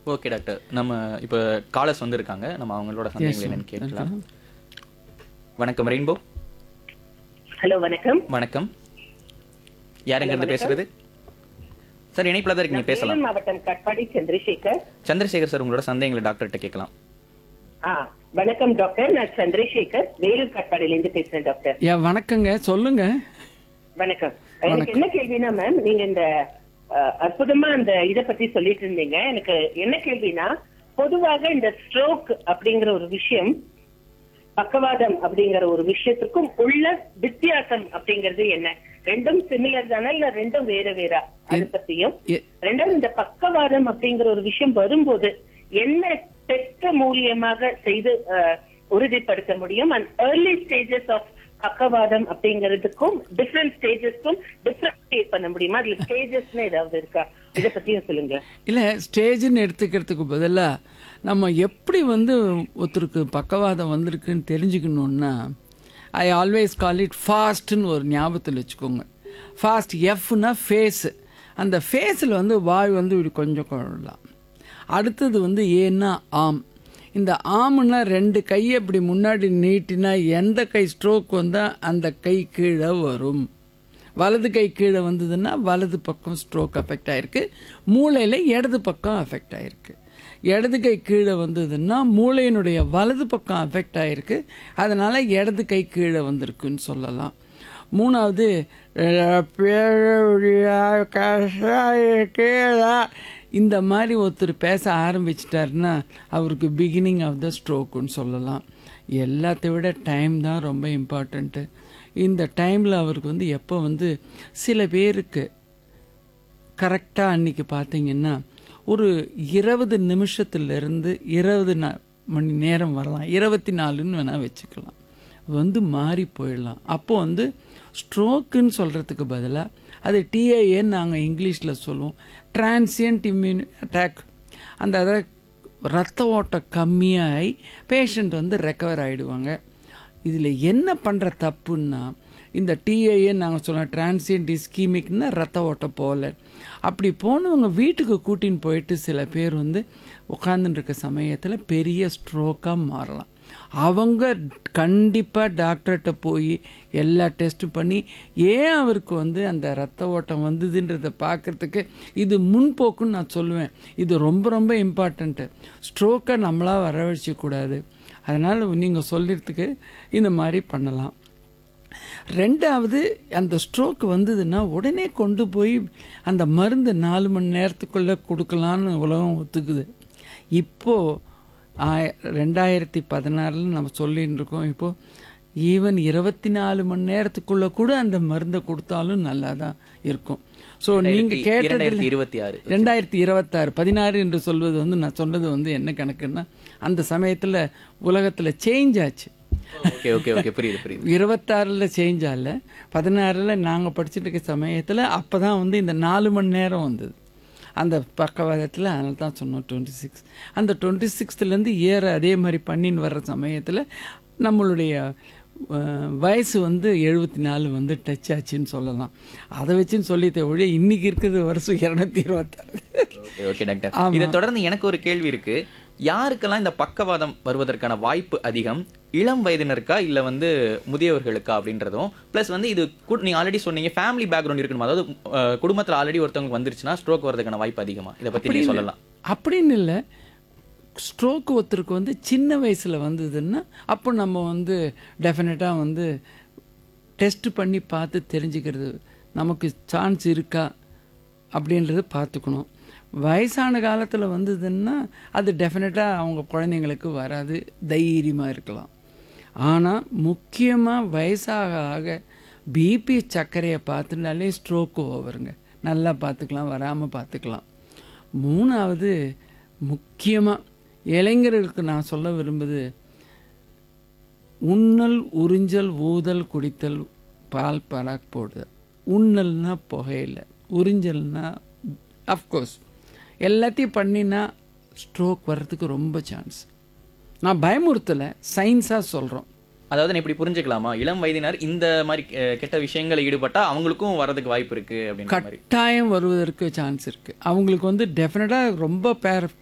okay doctor நம்ம இப்போ callers வந்திருக்காங்க நம்ம அவங்களோட சந்தேகங்கள் என்னன்னு கேட்கலாம் வணக்கம் ரெயின்போ ஹலோ வணக்கம் வணக்கம் யாருங்கிறது பேசுறது சார் இணைப்பில் தான் இருக்கீங்க பேசலாம் சேலம் மாவட்டம் கட்பாடி சந்திரசேகர் சந்திரசேகர் சார் உங்களோட சந்தேகங்களை டாக்டர்கிட்ட கேட்கலாம் ஆ வணக்கம் டாக்டர் நான் சந்திரசேகர் வேலூர் கட்பாடியில இருந்து பேசுறேன் டாக்டர் ஏன் வணக்கங்க சொல்லுங்க வணக்கம் எனக்கு என்ன கேள்வினா மேம் நீங்க இந்த அஹ், அற்புதமா அந்த இத பத்தி சொல்லிட்டு இருந்தீங்க எனக்கு என்ன கேள்வினா பொதுவாக இந்த ஸ்ட்ரோக் அப்படிங்கிற ஒரு விஷயம் பக்கவாதம் அப்படிங்கிற ஒரு விஷயத்துக்கும் உள்ள வித்தியாசம் அப்படிங்கிறது என்ன ரெண்டும் சிமிலர் தானே இல்ல ரெண்டும் வேற வேறா அதை பத்தியும் எ- ரெண்டாவது இந்த பக்கவாதம் அப்படிங்கிற ஒரு விஷயம் வரும்போது என்ன டெஸ்ட் மூலியமாக செய்து அஹ், உறுதிப்படுத்த முடியும் அண்ட் ஏர்லி ஸ்டேஜஸ் ஆஃப் பக்கவாதம் அப்படிங்கிறதுக்கும் டிஃப்ரெண்ட் ஸ்டேஜஸ்க்கும் டிஃப்ரெண்ட் பண்ண முடியுமா அதுல ஸ்டேஜஸ்னு ஏதாவது இருக்கா இத பத்தியும் சொல்லுங்க இல்லை ஸ்டேஜ்னு எடுத்துக்கிறதுக்கு பதிலாக நம்ம எப்படி வந்து ஒருத்தருக்கு பக்கவாதம் வந்திருக்குன்னு தெரிஞ்சுக்கணுன்னா ஐ ஆல்வேஸ் கால் இட் ஃபாஸ்ட்னு ஒரு ஞாபகத்தில் வச்சுக்கோங்க ஃபாஸ்ட் எஃப்னா ஃபேஸு அந்த ஃபேஸில் வந்து வாய் வந்து இப்படி கொஞ்சம் கொள்ளலாம் அடுத்தது வந்து ஏன்னா ஆம் இந்த ஆம்னா ரெண்டு கையை இப்படி முன்னாடி நீட்டினா எந்த கை ஸ்ட்ரோக் வந்தால் அந்த கை கீழே வரும் வலது கை கீழே வந்ததுன்னா வலது பக்கம் ஸ்ட்ரோக் அஃபெக்ட் ஆயிருக்கு மூளையில் இடது பக்கம் அஃபெக்ட் ஆயிருக்கு இடது கை கீழே வந்ததுன்னா மூளையினுடைய வலது பக்கம் அஃபெக்ட் ஆயிருக்கு அதனால இடது கை கீழே வந்திருக்குன்னு சொல்லலாம் மூணாவது கீழே இந்த மாதிரி ஒருத்தர் பேச ஆரம்பிச்சிட்டாருன்னா அவருக்கு பிகினிங் ஆஃப் த ஸ்ட்ரோக்குன்னு சொல்லலாம் எல்லாத்தை விட டைம் தான் ரொம்ப இம்பார்ட்டண்ட்டு இந்த டைமில் அவருக்கு வந்து எப்போ வந்து சில பேருக்கு கரெக்டாக அன்னைக்கு பார்த்தீங்கன்னா ஒரு இருபது நிமிஷத்துலேருந்து இருபது நா மணி நேரம் வரலாம் இருபத்தி நாலுன்னு வேணால் வச்சுக்கலாம் வந்து மாறி போயிடலாம் அப்போ வந்து ஸ்ட்ரோக்குன்னு சொல்கிறதுக்கு பதிலாக அது டிஐஏன்னு நாங்கள் இங்கிலீஷில் சொல்லுவோம் டிரான்சியன்ட் இம்யூன் அட்டாக் அந்த அதை ரத்த ஓட்டம் கம்மியாகி பேஷண்ட் வந்து ரெக்கவர் ஆகிடுவாங்க இதில் என்ன பண்ணுற தப்புன்னா இந்த டிஐஏ நாங்கள் சொல்லுவோம் டிரான்சியன்ட் இஸ்கீமிக்னா ரத்த ஓட்டம் போகல அப்படி போனவங்க வீட்டுக்கு கூட்டின்னு போயிட்டு சில பேர் வந்து உட்காந்துட்டு இருக்க சமயத்தில் பெரிய ஸ்ட்ரோக்காக மாறலாம் அவங்க கண்டிப்பாக டாக்டர்கிட்ட போய் எல்லா டெஸ்ட்டும் பண்ணி ஏன் அவருக்கு வந்து அந்த ரத்த ஓட்டம் வந்ததுன்றதை பார்க்கறதுக்கு இது முன்போக்குன்னு நான் சொல்லுவேன் இது ரொம்ப ரொம்ப இம்பார்ட்டண்ட்டு ஸ்ட்ரோக்கை நம்மளாக வரவழைச்சிக்கூடாது அதனால் நீங்கள் சொல்லிறதுக்கு இந்த மாதிரி பண்ணலாம் ரெண்டாவது அந்த ஸ்ட்ரோக் வந்ததுன்னா உடனே கொண்டு போய் அந்த மருந்து நாலு மணி நேரத்துக்குள்ளே கொடுக்கலான்னு உலகம் ஒத்துக்குது இப்போது ஆய ரெண்டாயிரத்தி பதினாறில் நம்ம சொல்லின்னு இருக்கோம் இப்போது ஈவன் இருபத்தி நாலு மணி நேரத்துக்குள்ளே கூட அந்த மருந்தை கொடுத்தாலும் நல்லா தான் இருக்கும் ஸோ நீங்கள் கேட்டது இரண்டாயிரத்தி இருபத்தி ஆறு ரெண்டாயிரத்தி இருபத்தாறு பதினாறு என்று சொல்வது வந்து நான் சொன்னது வந்து என்ன கணக்குன்னா அந்த சமயத்தில் உலகத்தில் சேஞ்ச் ஆச்சு ஓகே ஓகே ஓகே புரியுது புரியுது இருபத்தாறில் சேஞ்ச் ஆகல பதினாறில் நாங்கள் படிச்சுட்டு இருக்க சமயத்தில் அப்போ தான் வந்து இந்த நாலு மணி நேரம் வந்தது அந்த பக்கவாதத்தில் அதனால தான் சொன்னோம் டுவெண்ட்டி சிக்ஸ் அந்த டுவெண்ட்டி சிக்ஸ்த்துலேருந்து ஏற அதே மாதிரி பண்ணின்னு வர்ற சமயத்தில் நம்மளுடைய அஹ், வயசு வந்து எழுபத்தி நாலு வந்து டச் ஆச்சுன்னு சொல்லலாம் அதை வச்சுன்னு சொல்லித்த ஒழிய இன்னைக்கு இருக்கிறது வருஷம் இரநூத்தி இருபத்தாறு ஓகே ஓகே டாக்டர் இதை தொடர்ந்து எனக்கு ஒரு கேள்வி இருக்கு யாருக்கெல்லாம் இந்த பக்கவாதம் வருவதற்கான வாய்ப்பு அதிகம் இளம் வயதினருக்கா இல்ல வந்து முதியவர்களுக்கா அப்படின்றதும் ப்ளஸ் வந்து இது கு- நீங்க ஆல்ரெடி சொன்னீங்க ஃபேமிலி பேக்ரவுண்ட் இருக்கணும் அதாவது அஹ், குடும்பத்துல ஆல்ரெடி ஒருத்தவங்களுக்கு வந்துருச்சுன்னா ஸ்ட்ரோக் வரதுக்கான வாய்ப்பு அதிகமா இதை பத்தி நீங்க சொல்லலாம் அப்படின்னு இல்லை ஸ்ட்ரோக் ஒருத்தருக்கு வந்து சின்ன வயசில் வந்ததுன்னா அப்போ நம்ம வந்து டெஃபினட்டாக வந்து டெஸ்ட் பண்ணி பார்த்து தெரிஞ்சுக்கிறது நமக்கு சான்ஸ் இருக்கா அப்படின்றது பார்த்துக்கணும் வயசான காலத்தில் வந்ததுன்னா அது டெஃபினட்டாக அவங்க குழந்தைங்களுக்கு வராது தைரியமாக இருக்கலாம் ஆனால் முக்கியமாக வயசாக ஆக பிபி சர்க்கரையை பார்த்துனாலே ஸ்ட்ரோக்கு ஓவருங்க நல்லா பார்த்துக்கலாம் வராமல் பார்த்துக்கலாம் மூணாவது முக்கியமாக இளைஞர்களுக்கு நான் சொல்ல விரும்புது உண்ணல் உறிஞ்சல் ஊதல் குடித்தல் பால் பராக் போடுதல் உண்ணல்னா புகையில உறிஞ்சல்னா அஃப்கோர்ஸ் எல்லாத்தையும் பண்ணினா ஸ்ட்ரோக் வர்றதுக்கு ரொம்ப சான்ஸ் நான் பயமுறுத்தலை சயின்ஸாக சொல்கிறோம் அதாவது நான் இப்படி புரிஞ்சுக்கலாமா இளம் வயதினர் இந்த மாதிரி அஹ், கெட்ட விஷயங்களை ஈடுபட்டா அவங்களுக்கும் வரதுக்கு வாய்ப்பு இருக்கு அப்படின்ற மாதிரி கட்டாயம் வருவதற்கு சான்ஸ் இருக்குது அவங்களுக்கு வந்து டெஃபினட்டாக ரொம்ப பேர்